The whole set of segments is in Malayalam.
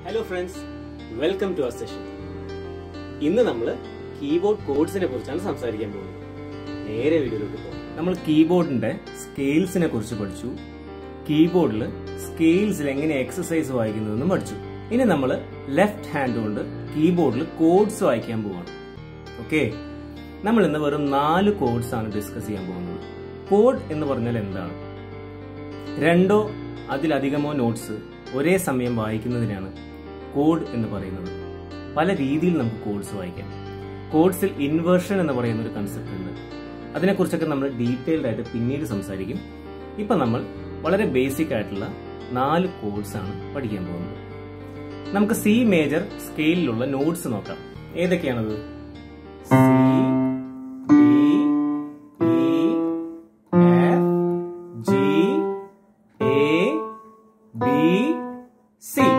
hello friends welcome to our session ഇന്ന് നമ്മൾ കീബോർഡ് കോഡ്സിനെ കുറിച്ചാണ് സംസാരിക്കാൻ പോകുന്നത് നേരെ വീഡിയോയിലോട്ട് പോകും നമ്മൾ കീബോർഡിന്റെ സ്കെയിൽസിനെ കുറിച്ച് പഠിച്ചു കീബോർഡിൽ സ്കെയിൽസിൽ എങ്ങനെ എക്സസൈസ് വായിക്കുന്നതെന്നും പഠിച്ചു ഇനി നമ്മൾ ലെഫ്റ്റ് ഹാൻഡ് കൊണ്ട് കീബോർഡിൽ കോഡ്സ് വായിക്കാൻ പോവാണ് ഓക്കെ നമ്മൾ ഇന്ന് വെറും നാല് കോഡ്സ് ആണ് ഡിസ്കസ് ചെയ്യാൻ പോകുന്നത് കോഡ് എന്ന് പറഞ്ഞാൽ എന്താണ് രണ്ടോ അതിലധികമോ നോട്ട്സ് ഒരേ സമയം വായിക്കുന്നതിനാണ് കോഡ് എന്ന് പറയുന്നത് പല രീതിയിൽ നമുക്ക് കോഡ്സ് വായിക്കാം കോഡ്സിൽ ഇൻവേർഷൻ എന്ന് പറയുന്ന ഒരു കൺസെപ്റ്റ് ഉണ്ട് അതിനെക്കുറിച്ചൊക്കെ നമ്മൾ ഡീറ്റെയിൽഡ് ആയിട്ട് പിന്നീട് സംസാരിക്കും ഇപ്പൊ നമ്മൾ വളരെ ബേസിക് ആയിട്ടുള്ള നാല് കോഡ്സ് ആണ് പഠിക്കാൻ പോകുന്നത് നമുക്ക് സി മേജർ സ്കെയിലിലുള്ള നോട്ട്സ് നോക്കാം ഏതൊക്കെയാണത് C D E F G A B C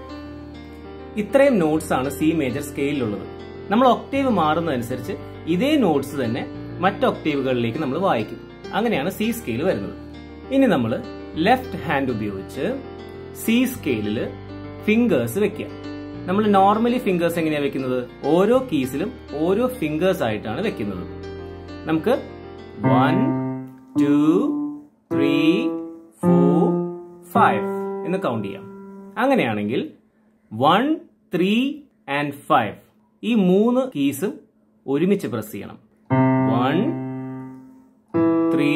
ഇത്രയും നോട്ട്സ് ആണ് സി മേജർ സ്കെയിലിലുള്ളത് നമ്മൾ ഒക്ടേവ് മാറുന്നതനുസരിച്ച് ഇതേ നോട്ട്സ് തന്നെ മറ്റ് ഒക്ടേവുകളിലേക്ക് നമ്മൾ വായിക്കും അങ്ങനെയാണ് സി സ്കെയിൽ വരുന്നത് ഇനി നമ്മൾ ലെഫ്റ്റ് ഹാൻഡ് ഉപയോഗിച്ച് സി സ്കെയിലിൽ ഫിംഗേഴ്സ് വെക്കുക നമ്മൾ നോർമലി ഫിംഗേഴ്സ് എങ്ങനെയാണ് വെക്കുന്നത് ഓരോ കീസിലും ഓരോ ഫിംഗേഴ്സ് ആയിട്ടാണ് വെക്കുന്നത് നമുക്ക് one two three four five എന്ന് കൗണ്ട് ചെയ്യാം അങ്ങനെയാണെങ്കിൽ വൺ ത്രീ ആൻഡ് ഫൈവ് ഈ മൂന്ന് കീസും ഒരുമിച്ച് പ്രസ് ചെയ്യണം വൺ ത്രീ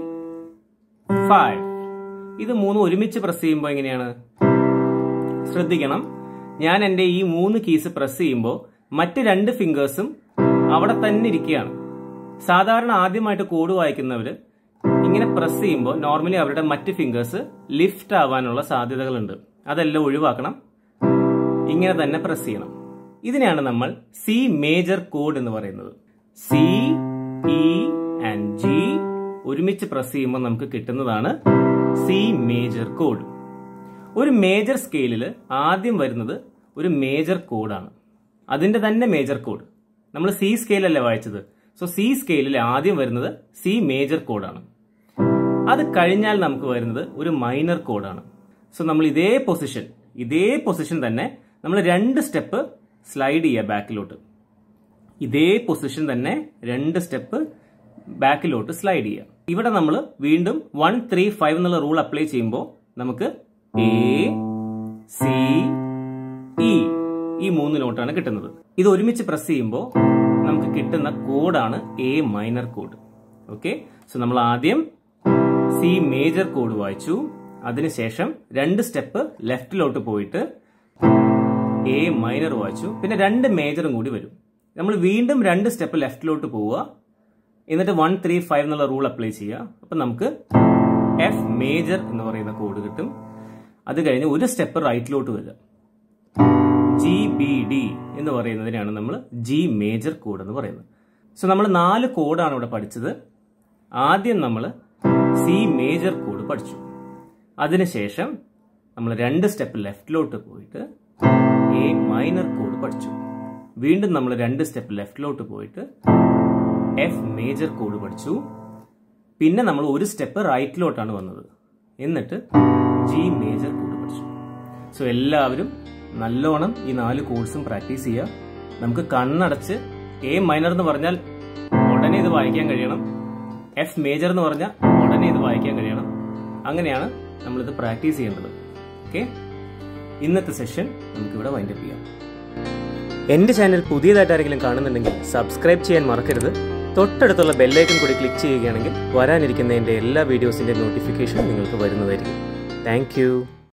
ഫൈവ് ഇത് മൂന്നും ഒരുമിച്ച് പ്രസ് ചെയ്യുമ്പോൾ എങ്ങനെയാണ് ശ്രദ്ധിക്കണം ഞാൻ എൻ്റെ ഈ മൂന്ന് കീസ് പ്രസ് ചെയ്യുമ്പോൾ മറ്റ് രണ്ട് ഫിംഗേഴ്സും അവിടെ തന്നെ ഇരിക്കുകയാണ് സാധാരണ ആദ്യമായിട്ട് കോഡ് വായിക്കുന്നവർ ഇങ്ങനെ പ്രസ് ചെയ്യുമ്പോൾ നോർമലി അവരുടെ മറ്റ് ഫിംഗേഴ്സ് ലിഫ്റ്റ് ആവാനുള്ള സാധ്യതകളുണ്ട് അതെല്ലാം ഒഴിവാക്കണം ഇങ്ങനെ തന്നെ പ്രസ് ചെയ്യണം ഇതിനെയാണ് നമ്മൾ സി മേജർ കോഡ് എന്ന് പറയുന്നത് സി ഇ ആൻഡ് ജി ഒരുമിച്ച് പ്രസ് ചെയ്യുമ്പോൾ നമുക്ക് കിട്ടുന്നതാണ് സി മേജർ കോഡ് ഒരു മേജർ സ്കെയിലിൽ ആദ്യം വരുന്നത് ഒരു മേജർ കോഡാണ് അതിന്റെ തന്നെ മേജർ കോഡ് നമ്മൾ സി സ്കെയിലല്ലേ വായിച്ചത് സോ സി സ്കെയിലിൽ ആദ്യം വരുന്നത് സി മേജർ കോഡാണ് അത് കഴിഞ്ഞാൽ നമുക്ക് വരുന്നത് ഒരു മൈനർ കോഡാണ് സോ നമ്മൾ ഇതേ പൊസിഷൻ ഇതേ പൊസിഷൻ തന്നെ നമ്മൾ രണ്ട് സ്റ്റെപ്പ് സ്ലൈഡ് ചെയ്യുക ബാക്കിലോട്ട് ഇതേ പൊസിഷൻ തന്നെ രണ്ട് സ്റ്റെപ്പ് ബാക്കിലോട്ട് സ്ലൈഡ് ചെയ്യുക ഇവിടെ നമ്മൾ വീണ്ടും വൺ ത്രീ ഫൈവ് എന്നുള്ള റൂൾ അപ്ലൈ ചെയ്യുമ്പോൾ നമുക്ക് എ സി ഇ ഈ മൂന്ന് നോട്ടാണ് കിട്ടുന്നത് ഇത് ഒരുമിച്ച് പ്രസ് ചെയ്യുമ്പോൾ നമുക്ക് കിട്ടുന്ന കോഡാണ് എ മൈനർ കോഡ് ഓക്കെ സോ നമ്മൾ ആദ്യം സി മേജർ കോഡ് വായിച്ചു അതിനുശേഷം രണ്ട് സ്റ്റെപ്പ് ലെഫ്റ്റിലോട്ട് പോയിട്ട് എ മൈനർ വായിച്ചു പിന്നെ രണ്ട് മേജറും കൂടി വരും നമ്മൾ വീണ്ടും രണ്ട് സ്റ്റെപ്പ് ലെഫ്റ്റിലോട്ട് പോവുക എന്നിട്ട് വൺ ത്രീ ഫൈവ് എന്നുള്ള റൂൾ അപ്ലൈ ചെയ്യുക അപ്പം നമുക്ക് എഫ് മേജർ എന്ന് പറയുന്ന കോഡ് കിട്ടും അത് കഴിഞ്ഞ് ഒരു സ്റ്റെപ്പ് റൈറ്റിലോട്ട് വരിക ജി ബി ഡി എന്ന് പറയുന്നതിനാണ് നമ്മൾ ജി മേജർ കോഡ് എന്ന് പറയുന്നത് സോ നമ്മൾ നാല് കോഡാണ് ഇവിടെ പഠിച്ചത് ആദ്യം നമ്മൾ സി മേജർ കോഡ് പഠിച്ചു അതിനുശേഷം നമ്മൾ രണ്ട് സ്റ്റെപ്പ് ലെഫ്റ്റിലോട്ട് പോയിട്ട് എ മൈനർ കോഡ് പഠിച്ചു വീണ്ടും നമ്മൾ രണ്ട് സ്റ്റെപ്പ് ലെഫ്റ്റിലോട്ട് പോയിട്ട് എഫ് മേജർ കോഡ് പഠിച്ചു പിന്നെ നമ്മൾ ഒരു സ്റ്റെപ്പ് റൈറ്റിലോട്ടാണ് വന്നത് എന്നിട്ട് ജി മേജർ കോഡ് പഠിച്ചു സോ എല്ലാവരും നല്ലോണം ഈ നാല് കോഡ്സും പ്രാക്ടീസ് ചെയ്യുക നമുക്ക് കണ്ണടച്ച് എ മൈനർ എന്ന് പറഞ്ഞാൽ ഉടനെ ഇത് വായിക്കാൻ കഴിയണം എഫ് മേജർ എന്ന് പറഞ്ഞാൽ ഉടനെ ഇത് വായിക്കാൻ കഴിയണം അങ്ങനെയാണ് നമ്മളിത് പ്രാക്ടീസ് ചെയ്യേണ്ടത് ഓക്കെ ഇന്നത്തെ സെഷൻ നമുക്കിവിടെ വൈൻഡപ്പ് ചെയ്യാം എൻ്റെ ചാനൽ പുതിയതായിട്ട് ആരെങ്കിലും കാണുന്നുണ്ടെങ്കിൽ സബ്സ്ക്രൈബ് ചെയ്യാൻ മറക്കരുത് തൊട്ടടുത്തുള്ള ബെല്ലൈക്കൺ കൂടി ക്ലിക്ക് ചെയ്യുകയാണെങ്കിൽ വരാനിരിക്കുന്ന എൻ്റെ എല്ലാ വീഡിയോസിൻ്റെ നോട്ടിഫിക്കേഷൻ നിങ്ങൾക്ക് വരുന്നതായിരിക്കും താങ്ക്